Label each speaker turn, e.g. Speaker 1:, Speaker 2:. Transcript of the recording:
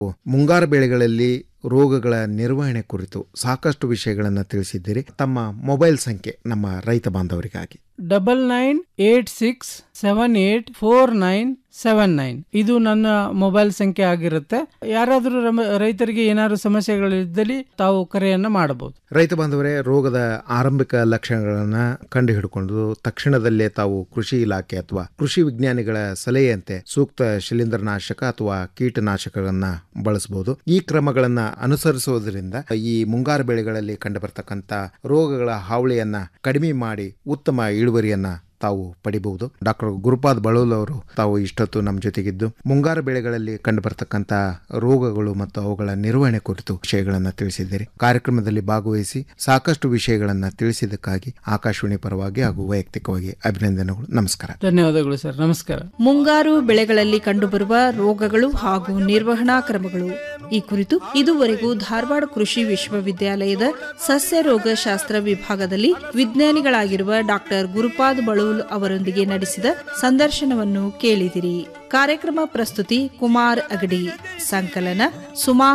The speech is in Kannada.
Speaker 1: ಮುಂಗಾರು ಬೆಳೆಗಳಲ್ಲಿ ರೋಗಗಳ ನಿರ್ವಹಣೆ ಕುರಿತು ಸಾಕಷ್ಟು ವಿಷಯಗಳನ್ನು ತಿಳಿಸಿದ್ದೀರಿ ತಮ್ಮ ಮೊಬೈಲ್ ಸಂಖ್ಯೆ ನಮ್ಮ ರೈತ ಬಾಂಧವರಿಗಾಗಿ
Speaker 2: double nine eight six seven eight four nine seven nine ಇದು ನನ್ನ ಮೊಬೈಲ್ ಸಂಖ್ಯೆ ಆಗಿರುತ್ತೆ ಯಾರಾದರೂ ರಮ- ರೈತರಿಗೆ ಏನಾದ್ರು ಸಮಸ್ಯೆಗಳಿದ್ದಲ್ಲಿ ತಾವು ಕರೆಯನ್ನ ಮಾಡಬಹುದು
Speaker 1: ರೈತ ಬಾಂಧವರೇ ರೋಗದ ಆರಂಭಿಕ ಲಕ್ಷಣಗಳನ್ನು ಕಂಡು ಹಿಡ್ಕೊಂಡು ತಕ್ಷಣದಲ್ಲೇ ತಾವು ಕೃಷಿ ಇಲಾಖೆ ಅಥವಾ ಕೃಷಿ ವಿಜ್ಞಾನಿಗಳ ಸಲಹೆಯಂತೆ ಸೂಕ್ತ ಶಿಲೀಂಧ್ರನಾಶಕ ಅಥವಾ ಕೀಟನಾಶಕಗಳನ್ನ ಬಳಸಬಹುದು ಈ ಕ್ರಮಗಳನ್ನ ಅನುಸರಿಸುವುದರಿಂದ ಈ ಮುಂಗಾರು ಬೆಳೆಗಳಲ್ಲಿ ಕಂಡುಬರ್ತಕ್ಕಂಥ ರೋಗಗಳ ಹಾವಳಿಯನ್ನ ಕಡಿಮೆ ಮಾಡಿ ಉತ್ತಮ ಇಳುವರಿಯನ್ನ ತಾವು ಪಡಿಬಹುದು ಡಾಕ್ಟರ್ ಗುರುಪಾದ್ ಬಳೂಲ್ ಅವರು ತಾವು ಇಷ್ಟೊತ್ತು ನಮ್ಮ ಜೊತೆಗಿದ್ದು ಮುಂಗಾರು ಬೆಳೆಗಳಲ್ಲಿ ಕಂಡುಬರ್ತಕ್ಕಂಥ ರೋಗಗಳು ಮತ್ತು ಅವುಗಳ ನಿರ್ವಹಣೆ ಕುರಿತು ವಿಷಯಗಳನ್ನು ತಿಳಿಸಿದ್ದೀರಿ ಕಾರ್ಯಕ್ರಮದಲ್ಲಿ ಭಾಗವಹಿಸಿ ಸಾಕಷ್ಟು ವಿಷಯಗಳನ್ನು ತಿಳಿಸಿದ್ದಕ್ಕಾಗಿ ಆಕಾಶವಾಣಿ ಪರವಾಗಿ ಹಾಗೂ ವೈಯಕ್ತಿಕವಾಗಿ ಅಭಿನಂದನೆಗಳು ನಮಸ್ಕಾರ
Speaker 2: ಧನ್ಯವಾದಗಳು ಸರ್ ನಮಸ್ಕಾರ
Speaker 3: ಮುಂಗಾರು ಬೆಳೆಗಳಲ್ಲಿ ಕಂಡುಬರುವ ರೋಗಗಳು ಹಾಗೂ ನಿರ್ವಹಣಾ ಕ್ರಮಗಳು ಈ ಕುರಿತು ಇದುವರೆಗೂ ಧಾರವಾಡ ಕೃಷಿ ವಿಶ್ವವಿದ್ಯಾಲಯದ ಸಸ್ಯ ರೋಗಶಾಸ್ತ್ರ ವಿಭಾಗದಲ್ಲಿ ವಿಜ್ಞಾನಿಗಳಾಗಿರುವ ಡಾಕ್ಟರ್ ಗುರುಪಾದ್ ಬಳುಲ್ ಅವರೊಂದಿಗೆ ನಡೆಸಿದ ಸಂದರ್ಶನವನ್ನು ಕೇಳಿದಿರಿ ಕಾರ್ಯಕ್ರಮ ಪ್ರಸ್ತುತಿ ಕುಮಾರ್ ಅಗಡಿ ಸಂಕಲನ ಸುಮಾ